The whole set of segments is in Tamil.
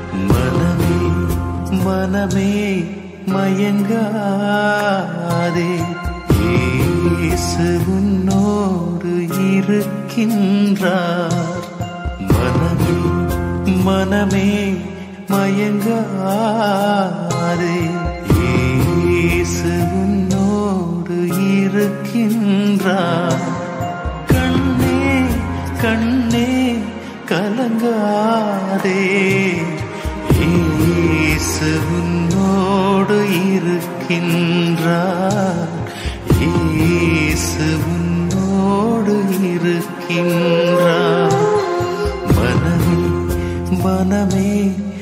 மனமே மனமே மயங்காதே இயேசு உன்னோடு இருக்கின்றார் மனமே மனமே மயங்காதே இயேசு உன்னோடு இருக்கின்றார் கண்ணே கண்ணே கலங்காதே இயேசு உன்னோடு இருக்கின்றார் இயேசு உன்னோடு இருக்கின்றார் மனமே மனமே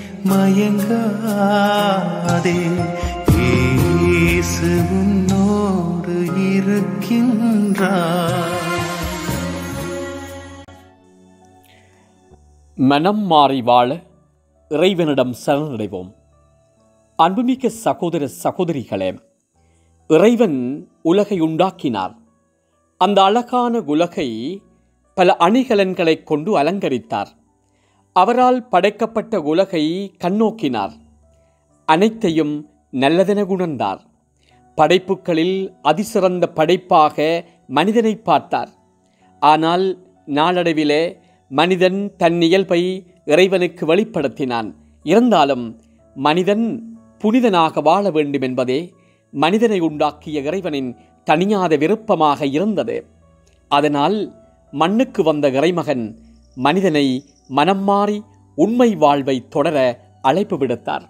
மயங்காதே இயேசு உன்னோடு இருக்கின்றார் மனம் மாறி வாழ இறைவனிடம் சரணடைவோம் அன்புமிக்க சகோதர சகோதரிகளே இறைவன் உலகை உண்டாக்கினார் அந்த அழகான உலகை பல அணிகலன்களைக் கொண்டு அலங்கரித்தார் அவரால் படைக்கப்பட்ட உலகை கண்ணோக்கினார் அனைத்தையும் நல்லதென உணர்ந்தார் படைப்புகளில் அதிசிறந்த படைப்பாக மனிதனை பார்த்தார் ஆனால் நாளடைவிலே மனிதன் தன் இயல்பை இறைவனுக்கு வெளிப்படுத்தினான் இருந்தாலும் மனிதன் புனிதனாக வாழ வேண்டும் என்பதே மனிதனை உண்டாக்கிய இறைவனின் தனியாத விருப்பமாக இருந்தது அதனால் மண்ணுக்கு வந்த இறைமகன் மனிதனை மனம் மாறி உண்மை வாழ்வை தொடர அழைப்பு விடுத்தார்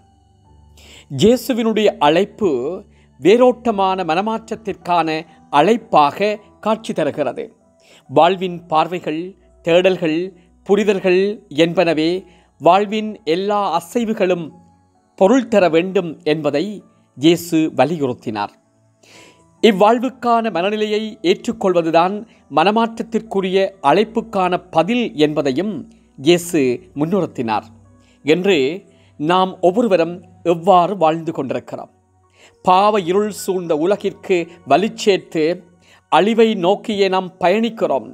இயேசுவினுடைய அழைப்பு வேரோட்டமான மனமாற்றத்திற்கான அழைப்பாக காட்சி தருகிறது வாழ்வின் பார்வைகள் தேடல்கள் புரிதல்கள் என்பனவே வாழ்வின் எல்லா அசைவுகளும் பொருள் தர வேண்டும் என்பதை இயேசு வலியுறுத்தினார் இவ்வாழ்வுக்கான மனநிலையை ஏற்றுக்கொள்வதுதான் மனமாற்றத்திற்குரிய அழைப்புக்கான பதில் என்பதையும் இயேசு முன்னிறுத்தினார் என்று நாம் ஒவ்வொருவரும் எவ்வாறு வாழ்ந்து கொண்டிருக்கிறோம் பாவ இருள் சூழ்ந்த உலகிற்கு வலிச்சேர்த்து அழிவை நோக்கியே நாம் பயணிக்கிறோம்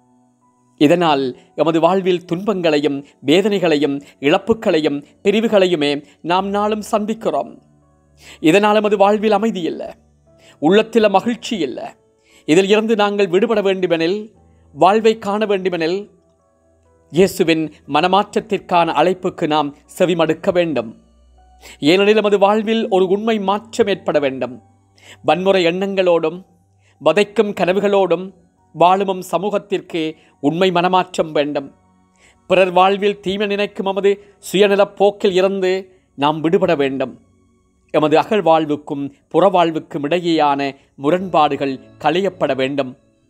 இதனால் எமது வாழ்வில் துன்பங்களையும் வேதனைகளையும் இழப்புகளையும் பிரிவுகளையுமே நாம் நாளும் சந்திக்கிறோம் இதனால் எமது வாழ்வில் அமைதி இல்லை உள்ளத்தில் மகிழ்ச்சி இல்லை இதில் இருந்து நாங்கள் விடுபட வேண்டுமெனில் வாழ்வை காண வேண்டுமெனில் இயேசுவின் மனமாற்றத்திற்கான அழைப்புக்கு நாம் செவிமடுக்க வேண்டும் ஏனெனில் நமது வாழ்வில் ஒரு உண்மை மாற்றம் ஏற்பட வேண்டும் வன்முறை எண்ணங்களோடும் வதைக்கும் கனவுகளோடும் வாழும் சமூகத்திற்கு உண்மை மனமாற்றம் வேண்டும் பிறர் வாழ்வில் தீமை நினைக்கும் நமது சுயநலப் போக்கில் இருந்து நாம் விடுபட வேண்டும் எமது அகழ்வாழ்வுக்கும் புறவாழ்வுக்கும் இடையேயான முரண்பாடுகள் களையப்பட வேண்டும்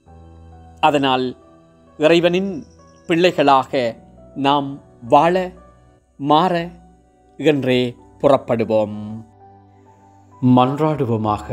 அதனால் இறைவனின் பிள்ளைகளாக நாம் வாழ மாற என்றே புறப்படுவோம் மன்றாடுவோமாக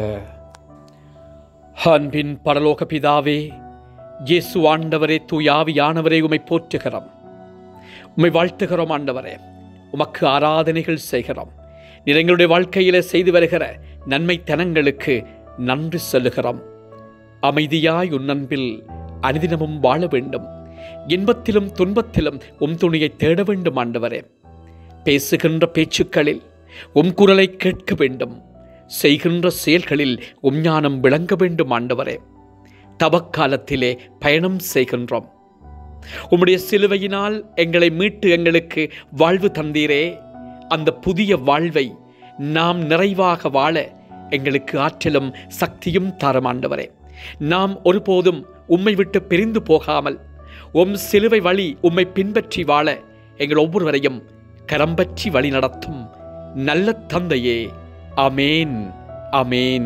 அன்பின் பரலோக பிதாவே இயேசு ஆண்டவரே தூயாவியானவரே உமை போற்றுகிறோம் உம்மை வாழ்த்துகிறோம் ஆண்டவரே உமக்கு ஆராதனைகள் செய்கிறோம் நீர் எங்களுடைய வாழ்க்கையில செய்து வருகிற நன்மைத்தனங்களுக்கு நன்றி சொல்லுகிறோம் அமைதியாய் உன் அன்பில் அனுதினமும் வாழ வேண்டும் இன்பத்திலும் துன்பத்திலும் உம் துணியை தேட வேண்டும் ஆண்டவரே பேசுகின்ற பேச்சுக்களில் உம் குரலை கேட்க வேண்டும் செய்கின்ற செயல்களில் உம் ஞானம் விளங்க வேண்டும் ஆண்டவரே தவக்காலத்திலே பயணம் செய்கின்றோம் உம்முடைய சிலுவையினால் எங்களை மீட்டு எங்களுக்கு வாழ்வு தந்தீரே அந்த புதிய வாழ்வை நாம் நிறைவாக வாழ எங்களுக்கு ஆற்றலும் சக்தியும் தாரும் ஆண்டவரே நாம் ஒருபோதும் உம்மை விட்டு பிரிந்து போகாமல் உம் சிலுவை வழி உம்மை பின்பற்றி வாழ எங்கள் ஒவ்வொருவரையும் கரம்பற்றி வழி நடத்தும் நல்ல தந்தையே அமேன் அமேன்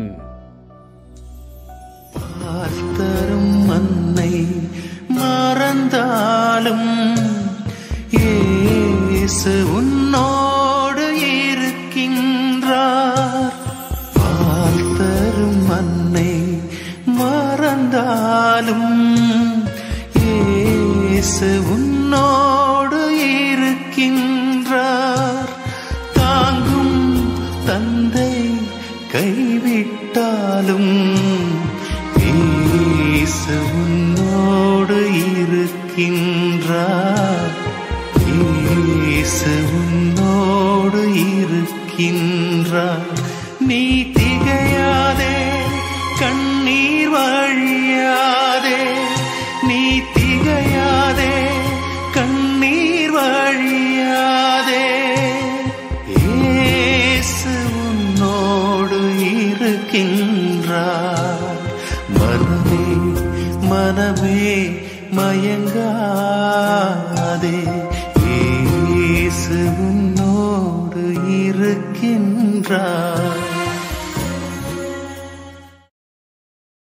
பார்த்தரும் மன்னை மறந்தாலும் இயேசு உன்னோடு இருக்கின்றார் பார்த்தரும் மன்னை மறந்தாலும் இயேசு உன்னோடு இருக்கின்றார் தாங்கும் தந்தை கைவிட்டாலும் இயேசு உன்னோடு இருக்கின்றார் இயேசு இருக்கின்றார் நீ திகையாதே கண்ணீர் வழியாதே நீ திகையாதே கண்ணீர் வழியாதே இயேசு உன்னோடு இருக்கின்றார் மனமே மனமே மயங்காதே இயேசு உன்னோடு இருக்கின்றார்